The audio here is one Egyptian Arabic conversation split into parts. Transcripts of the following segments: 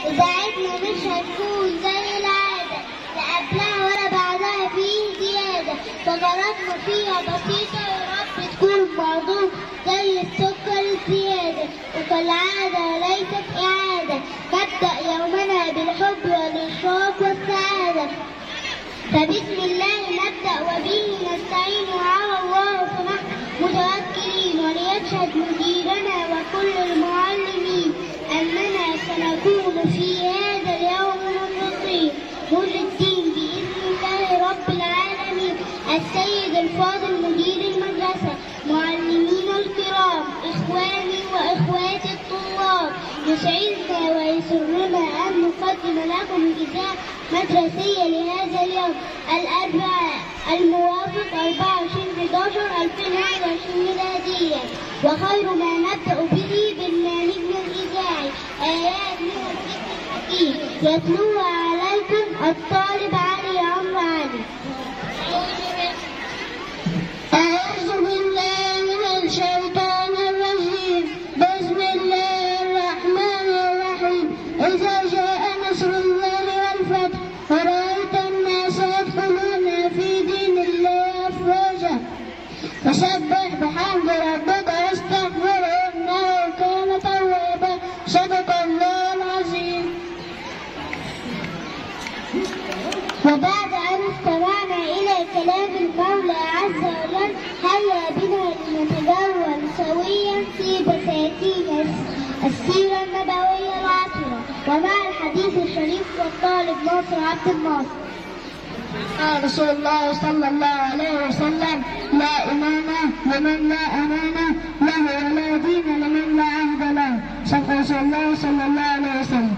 إذاعتنا مش هتكون زي العادة لا قبلها ولا بعدها فيه زيادة فقراتنا فيها بسيطة يا رب تكون موضوع زي السكر الزيادة وكالعادة ليست إعادة نبدأ يومنا بالحب والإشراق والسعادة فبسم الله نبدأ وبه نستعين وعلى الله فنحن متوكلين وليشهد مديرنا وكل المعلمين أننا سنكون في هذا اليوم منتصرين نور الدين بإذن الله رب العالمين السيد الفاضل مدير المدرسة معلمين الكرام إخواني وإخواتي الطلاب يسعدنا ويسرنا أن نقدم لكم إذاعة مدرسية لهذا اليوم الأربعاء الموافق 24 11 2021 ميلاديا وخير ما نبدأ به برنامجنا الإذاعي آيات من الذكر الحكيم يتلوها عليكم الطالب علي عمرو علي أعوذ بالله من الشيطان الرجيم بسم الله الرحمن الرحيم إذا جاء نصر الله والفتح ورأيت الناس يدخلون في دين الله أفواجا فسبح بحمد ربك واستغفره إنه كان توابا صدق الله العظيم وبعد أن استمعنا إلى كلام المولى عز وجل هيا بنا لنتجول سويا في بساتين السيرة النبوية العطرة ومع الحديث الشريف والطالب ناصر عبد الناصر قال رسول الله صلى الله عليه وسلم لا إمام لمن لا أمانة له ولا دين لمن لا عهد له صدق رسول الله صلى الله عليه وسلم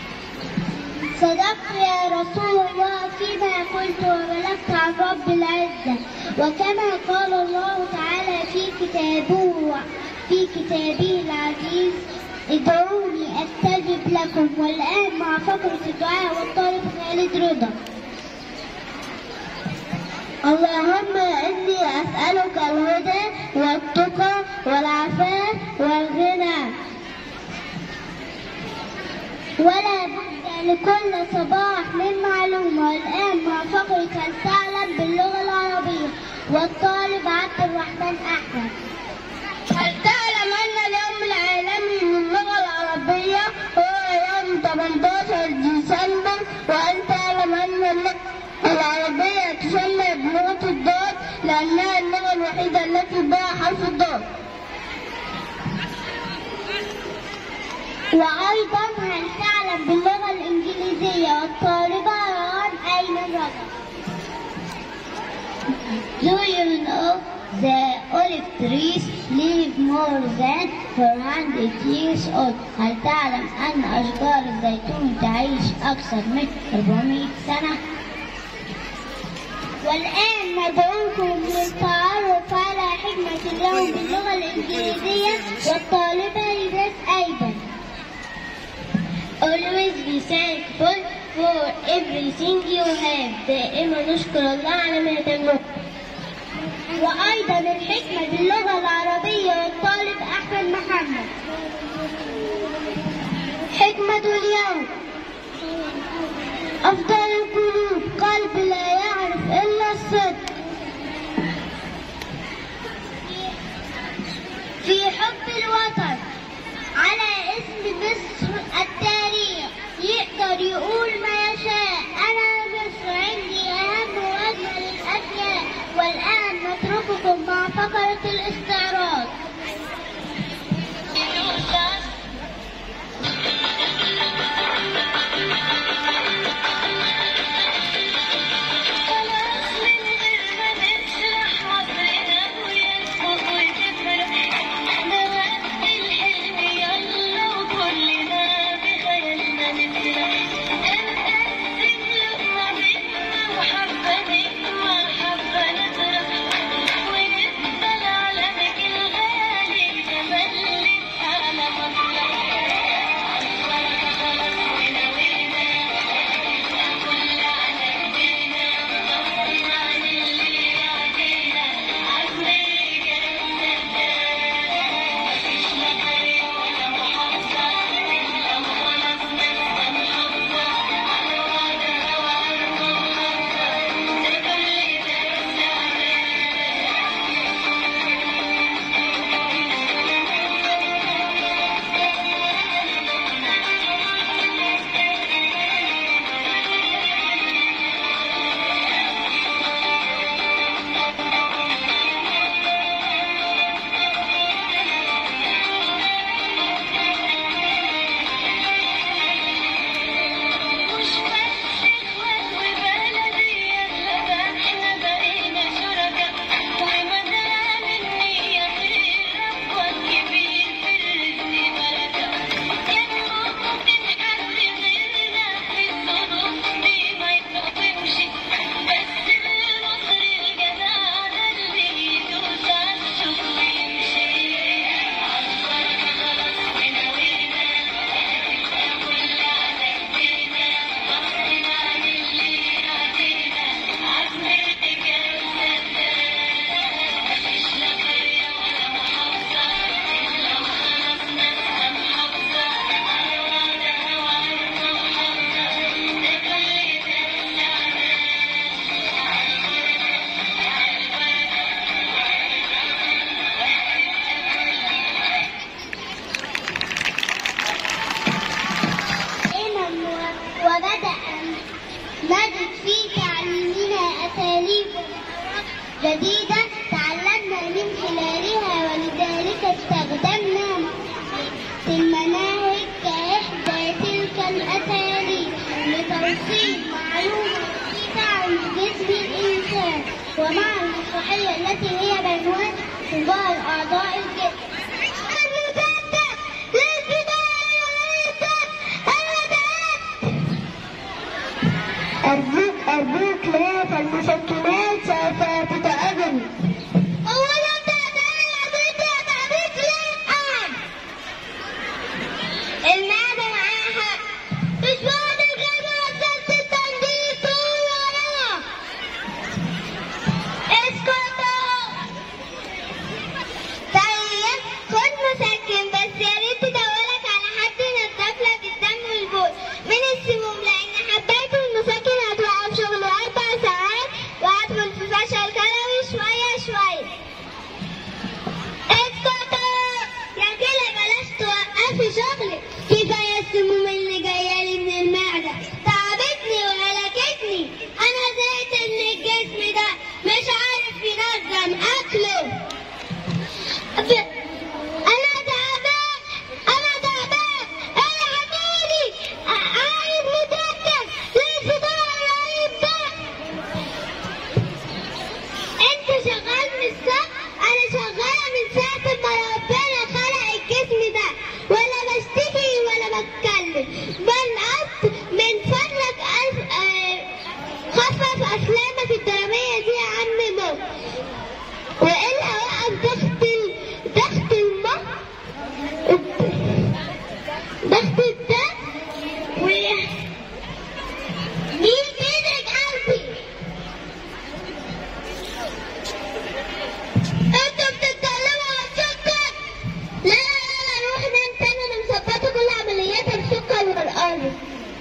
صدقت يا رسول الله فيما قلت وبلغت عن رب العزة وكما قال الله تعالى في كتابه في كتابه العزيز ادعوني استجب لكم والان مع فقرة الدعاء والطالب خالد رضا اللهم إني أسألك الهدى والتقى والعفاف والغنى ولا بد لكل صباح من معلومة والآن مع فقرة هل تعلم باللغة العربية والطالب عبد الرحمن أحمد هل تعلم أن اليوم العالمي للغة العربية هو يوم 18 ديسمبر وأن تعلم أن اللغة العربية تسمى بلغة الضاد لأنها اللغة الوحيدة التي بها حرف الضاد وأيضا هل تعلم باللغة الإنجليزية والطالبة رغم أين الرقم؟ Do you know the olive trees live more than 400 years old؟ هل تعلم أن أشجار الزيتون تعيش أكثر من 400 سنة؟ والآن ندعوكم للتعرف على حكمة اليوم باللغة الإنجليزية والطالبة لباس أيضا. Always be thankful for everything you have. دائما نشكر الله على ما تملك. وأيضا الحكمة باللغة العربية والطالب أحمد محمد. حكمة اليوم أفضل القلوب قلب لا يعرف إلا الصدق في حب الوطن على اسم مصر التاريخ يقدر يقول ما يشاء أنا مصر عندي أهم وأجمل الأشياء والآن نترككم مع فقرة الاستعراض توصيل معلومة بسيطة عن جسم الإنسان ومع المسرحية التي هي بعنوان كبار أعضاء الجسم أرجوك أرجوك لا فالمسكنات سوف تتأذن أولا تعتمد أبيك يا تعبيك لا المعدة معاها مش بعد الغابة وصلت التنظيف طول وراها اسكتوا طيب خد مسكن بس يا ريت تدورك على حد ينضف لك الدم والبول من السموم لان حبايه المسكن هتوقف شغل اربع ساعات وهدخل في فشل كلوي شويه شويه اسكتوا يا كده بلاش توقفي شغلك كفايه السموم اللي جايه لي من المعده تعبتني وهلكتني انا زهقت من الجسم ده مش عارف ينظم اكله ب- أنا تعبان أنا تعبان الحقوني عايز متركز للفطار الرهيب ده أنت شغال من الصبح أنا شغالة من ساعة ما ربنا خلق الجسم ده ولا بشتكي ولا بتكلم بنقص من فضلك ألف آه، خفف أفلامك الدرامية دي يا عم مو وإلا وقف ضغط ال- ضغط المخ ضغط الدم و مين بيدرك قلبي انتوا بتتكلموا عن السكر لا لا لا لا روح نام تاني انا مظبطه كل عملياتها بسكر والارض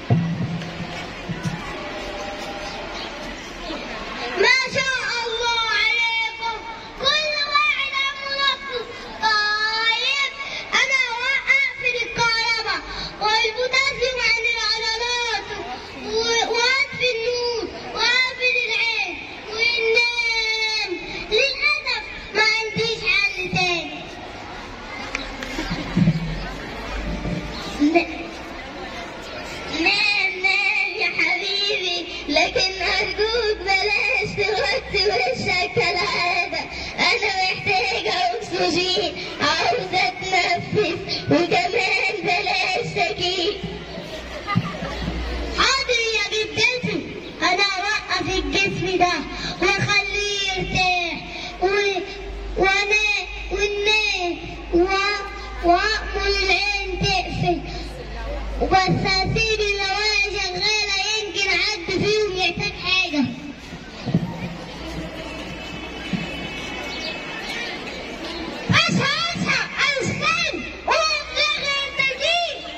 ما شاء الله عليكم كل واحد منظم طيب انا اوقف الكهرباء والبوتاسيوم عن العضلات و- واطفي النور واقفل العين وننام للاسف ما عنديش حل تاني لا. نام نام يا حبيبي لكن أرجوك بلاش تغطي وشك كالعادة أنا محتاجة أكسجين عاوزة أتنفس وكمان بلاش تكييف حاضر يا جدتي أنا أوقف الجسم ده وأخليه يرتاح و... وأنا وننام و... وأأمر العين تقفل وبس هسيب النوايا شغالة يمكن حد فيهم يحتاج حاجة اصحى اصحى أستاذ وأبلغ التجيب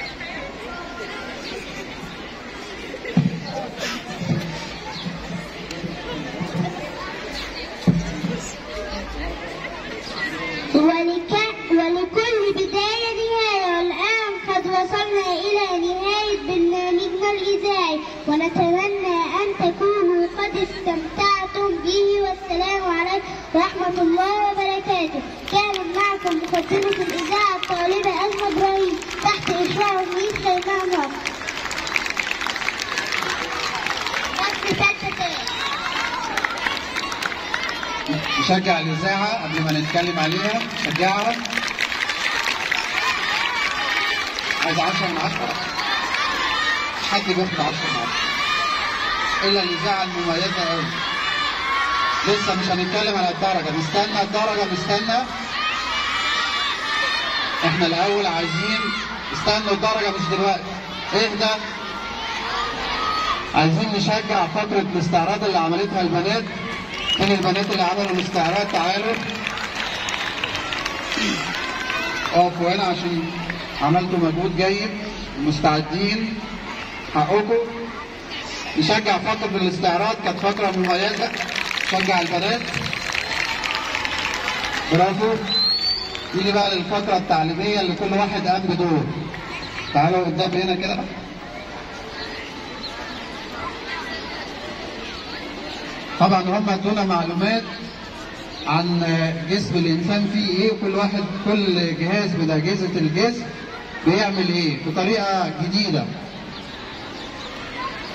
ولك ولكل بداية نهاية والآن قد وصلنا إلى نهاية برنامجنا الإذاعي ونتمنى أن تكونوا قد استمتعتم به والسلام عليكم ورحمة الله وبركاته كانت معكم مقدمة الإذاعة الطالبة أزمة إبراهيم تحت إشراف ميس سلمان ناصر بس ستة نشجع الإذاعة قبل ما نتكلم عليها نشجعها عايز 10 من 10 حد بياخد 10 من 10 إلا الإذاعة المميزة أوي لسه مش هنتكلم على الدرجة نستنى الدرجة نستنى احنا الأول عايزين استنوا الدرجة مش دلوقتي اهدى عايزين نشجع فقرة الاستعراض اللي عملتها البنات فين البنات اللي عملوا الاستعراض تعالوا اقفوا هنا عشان عملتوا مجهود جيد مستعدين حقكم نشجع فقرة الاستعراض كانت فقرة مميزة نشجع البنات برافو نيجي بقى للفقرة التعليمية اللي كل واحد قام بدور تعالوا قدام هنا كده طبعا هم ادونا معلومات عن جسم الانسان فيه ايه وكل واحد كل جهاز من اجهزه الجسم بيعمل ايه بطريقه جديده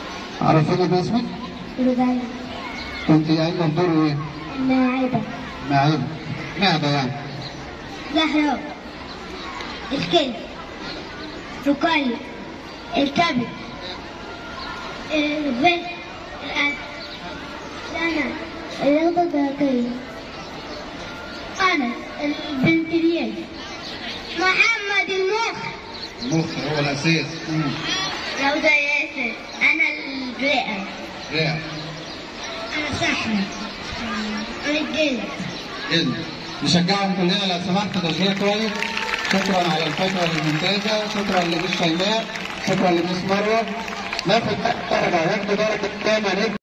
عرفيني باسمك؟ رباعي كنت قايمة بدور ايه؟ الناعبة معدة معدة يعني زهراء الكلب رقية الكبد البنت الأسد سنة الرغبة الدرقية أنا البنتريال محمد المخ المخ هو الأساس مم. روضة ياسر أنا الرئة رئة أنا صحنة أنا الجلد جدا نشجعهم كلنا لو سمحت تشجيع كويس شكرا على الفكرة الممتازة شكرا لمس شيماء شكرا لمس مروة ناخد درجة ناخد درجة كام